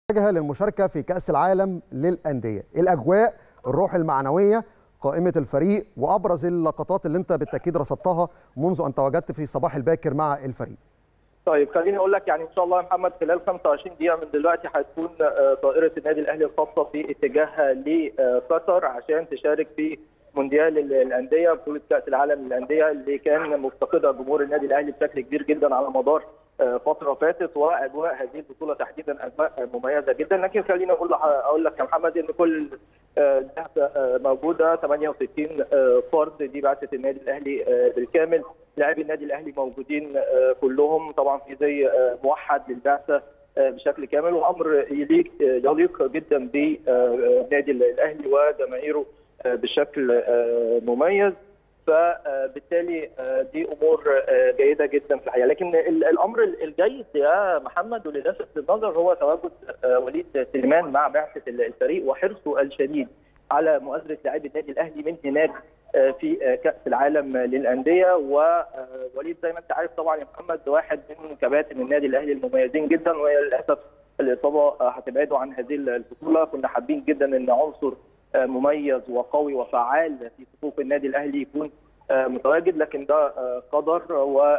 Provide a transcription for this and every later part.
اتجه للمشاركه في كاس العالم للانديه الاجواء الروح المعنويه قائمه الفريق وابرز اللقطات اللي انت بالتاكيد رصدتها منذ ان تواجدت في الصباح الباكر مع الفريق طيب خليني اقول لك يعني ان شاء الله يا محمد خلال 25 دقيقه من دلوقتي هتكون طائره النادي الاهلي الخاصه في اتجاهها لقطر عشان تشارك في مونديال الانديه بطوله كاس العالم للانديه اللي كان مفتقدها جمهور النادي الاهلي بشكل كبير جدا على مدار فتره فاتت واجواء هذه البطوله تحديدا اجواء مميزه جدا لكن خليني اقول اقول لك يا محمد ان كل البعثه موجوده 68 فرد دي بعثه النادي الاهلي بالكامل لاعبي النادي الاهلي موجودين كلهم طبعا في زي موحد للبعثه بشكل كامل وامر يليق يليق جدا بالنادي الاهلي وجماهيره بشكل مميز فبالتالي دي امور جيده جدا في الحقيقه لكن الامر الجيد يا محمد واللي لافت للنظر هو تواجد وليد سليمان مع بعثه الفريق وحرصه الشديد على مؤازره لاعبي النادي الاهلي من هناك في كاس العالم للانديه ووليد زي ما انت عارف طبعا يا محمد واحد من كباتن النادي الاهلي المميزين جدا وللاسف الاصابه هتبعده عن هذه البطوله كنا حابين جدا ان عنصر مميز وقوي وفعال في صفوف النادي الاهلي يكون متواجد لكن ده قدر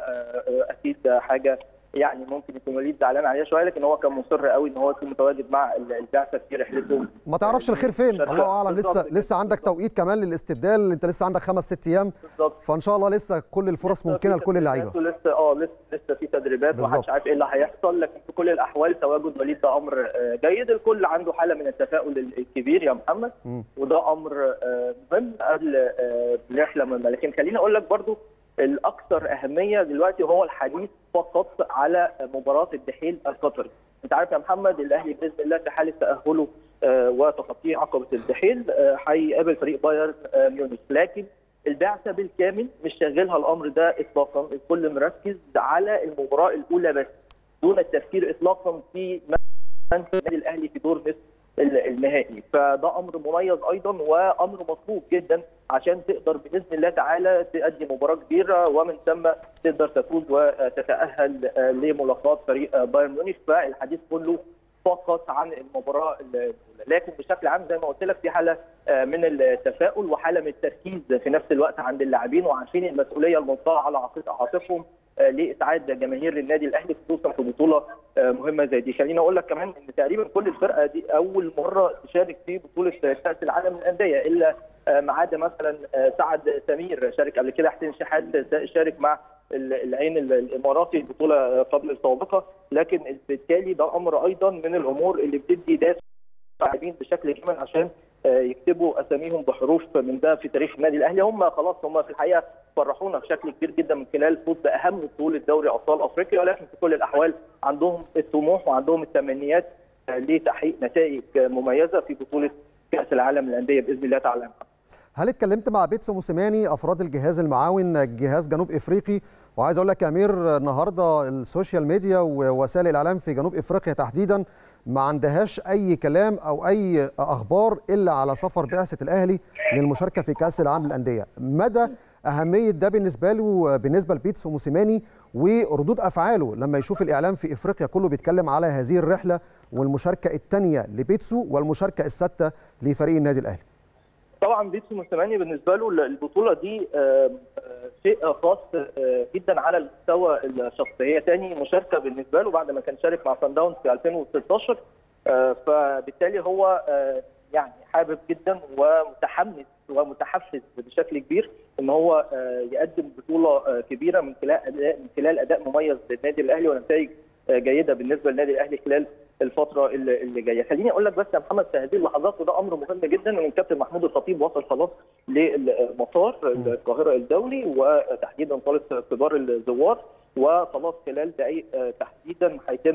واكيد حاجه يعني ممكن يكون وليد زعلان عليها شويه لكن هو كان مصر قوي ان هو يكون متواجد مع البعثه في رحلته ما تعرفش الخير فين الله اعلم لسه لسه عندك توقيت كمان للاستبدال انت لسه عندك خمس ست ايام بالظبط فان شاء الله لسه كل الفرص ممكنه لكل اللعيبه لسه اه لسه لسه في تدريبات ومحدش عارف ايه اللي هيحصل لكن في كل الاحوال تواجد وليد ده امر جيد الكل عنده حاله من التفاؤل الكبير يا محمد م. وده امر مهم قبل رحله مهمه لكن خليني اقول لك برضو الاكثر اهميه دلوقتي هو الحديث فقط على مباراه الدحيل القطري. انت عارف يا محمد الاهلي باذن الله في حاله تاهله وتخطيه عقبه الدحيل هيقابل فريق بايرن ميونخ لكن البعثه بالكامل مش شاغلها الامر ده اطلاقا الكل مركز على المباراه الاولى بس دون التفكير اطلاقا في النادي الاهلي في دور نصف النهائي فده امر مميز ايضا وامر مطلوب جدا عشان تقدر باذن الله تعالى تؤدي مباراه كبيره ومن ثم تقدر تفوز وتتاهل لملاقاه فريق بايرن ميونخ فالحديث كله فقط عن المباراه الاولى لكن بشكل عام زي ما قلت لك في حاله من التفاؤل وحاله من التركيز في نفس الوقت عند اللاعبين وعارفين المسؤوليه الملقاه على عاتقهم لاسعاد جماهير النادي الاهلي خصوصا في بطوله مهمه زي دي خليني اقول لك كمان ان تقريبا كل الفرقه دي اول مره تشارك في بطوله كاس العالم للانديه الا ما عدا مثلا سعد سمير شارك قبل كده حسين شحات شارك مع العين الاماراتي البطوله قبل السابقه لكن بالتالي ده امر ايضا من الامور اللي بتدي دافع لاعبين بشكل كمان عشان يكتبوا اساميهم بحروف من ده في تاريخ النادي الاهلي هم خلاص هم في الحقيقه فرحونا بشكل كبير جدا من خلال الفوز باهم بطوله دوري ابطال افريقيا ولكن في كل الاحوال عندهم الطموح وعندهم التمنيات لتحقيق نتائج مميزه في بطوله كاس العالم للانديه باذن الله تعالى هل اتكلمت مع بيتسو موسيماني افراد الجهاز المعاون جهاز جنوب افريقي وعايز اقول لك يا امير النهارده السوشيال ميديا ووسائل الاعلام في جنوب افريقيا تحديدا ما عندهاش اي كلام او اي اخبار الا على سفر بعثه الاهلي للمشاركه في كاس العالم للانديه مدى اهميه ده بالنسبه له بالنسبه لبيتسو موسيماني وردود افعاله لما يشوف الاعلام في افريقيا كله بيتكلم على هذه الرحله والمشاركه الثانيه لبيتسو والمشاركه السادسه لفريق النادي الاهلي طبعا بيتسو موسيماني بالنسبه له البطوله دي شيء خاص جدا على المستوى الشخصي هي ثاني مشاركه بالنسبه له بعد ما كان شارك مع سان داونز في 2016 فبالتالي هو يعني حابب جدا ومتحمس ومتحفز بشكل كبير ان هو يقدم بطوله كبيره من خلال اداء من خلال اداء مميز للنادي الاهلي ونتائج جيده بالنسبه للنادي الاهلي خلال الفتره اللي جايه خليني اقول لك بس يا محمد في هذه اللحظات وده امر مهم جدا ان الكابتن محمود الخطيب وصل خلاص للمطار القاهره الدولي وتحديدا صاله كبار الزوار وخلاص خلال دقائق تحديدا هيتم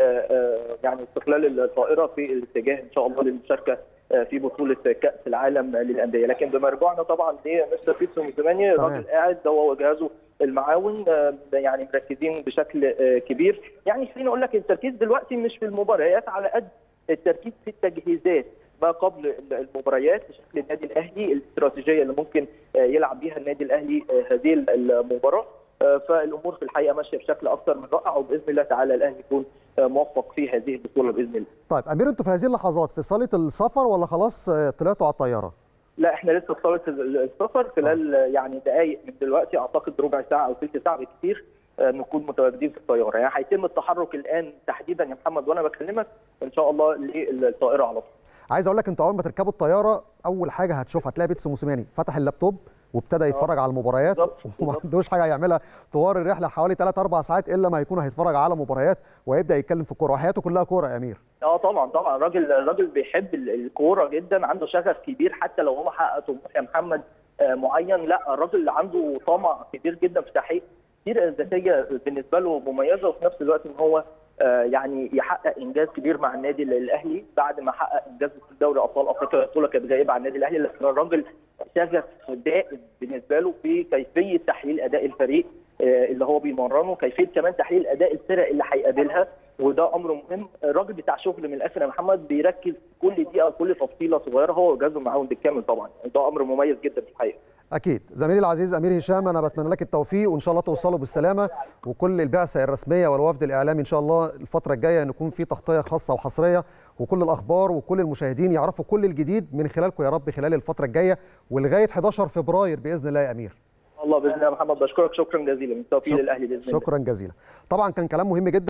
يعني استقلال الطائره في الاتجاه ان شاء الله للمشاركه في بطوله كاس العالم للانديه لكن بمرجعنا طبعا لمستر بيتسو موسيماني الراجل قاعد هو وجهازه المعاون يعني مركزين بشكل كبير يعني خليني اقول لك التركيز دلوقتي مش في المباريات على قد التركيز في التجهيزات ما قبل المباريات بشكل النادي الاهلي الاستراتيجيه اللي ممكن يلعب بيها النادي الاهلي هذه المباراه فالامور في الحقيقه ماشيه بشكل اكثر من رائع وباذن الله تعالى الاهلي يكون موفق في هذه البطوله باذن الله. طيب امير انتوا في هذه اللحظات في صاله السفر ولا خلاص طلعتوا على الطياره؟ لا احنا لسه في صاله السفر خلال يعني دقائق من دلوقتي اعتقد ربع ساعه او ثلث ساعه بالكثير نكون متواجدين في الطياره يعني هيتم التحرك الان تحديدا يا محمد وانا بكلمك ان شاء الله للطائره على طول. عايز اقول لك انتوا اول ما تركبوا الطياره اول حاجه هتشوف هتلاقي بيتسو موسيماني فتح اللابتوب وابتدى يتفرج على المباريات وما عندوش حاجه يعملها طوال الرحله حوالي 3 4 ساعات الا ما يكون هيتفرج على مباريات ويبدا يتكلم في الكوره وحياته كلها كوره يا امير اه طبعا طبعا الراجل الراجل بيحب الكوره جدا عنده شغف كبير حتى لو هو حقق طموح يا محمد معين لا الراجل عنده طمع كبير جدا في تحقيق كتير ذاتيه بالنسبه له مميزه وفي نفس الوقت ان هو يعني يحقق انجاز كبير مع النادي الاهلي بعد ما حقق انجاز في دوري ابطال افريقيا البطوله كانت غايبه عن النادي الاهلي لكن الراجل شغف دائم بالنسبه له في كيفيه تحليل اداء الفريق اللي هو بيمرنه كيفيه كمان تحليل اداء الفرق اللي هيقابلها وده امر مهم الراجل بتاع شغل من الاخر يا محمد بيركز كل دقيقه كل تفصيله صغيره هو وجهازه المعاون بالكامل طبعا ده امر مميز جدا في الحقيقه اكيد زميلي العزيز امير هشام انا بتمنى لك التوفيق وان شاء الله توصلوا بالسلامه وكل البعثه الرسميه والوفد الاعلامي ان شاء الله الفتره الجايه نكون في تغطيه خاصه وحصريه وكل الاخبار وكل المشاهدين يعرفوا كل الجديد من خلالكم يا رب خلال الفتره الجايه ولغايه 11 فبراير باذن الله يا امير الله باذن الله محمد بشكرك شكرا جزيلا بالتوفيق للاهلي باذن الله شكرا جزيلا طبعا كان كلام مهم جدا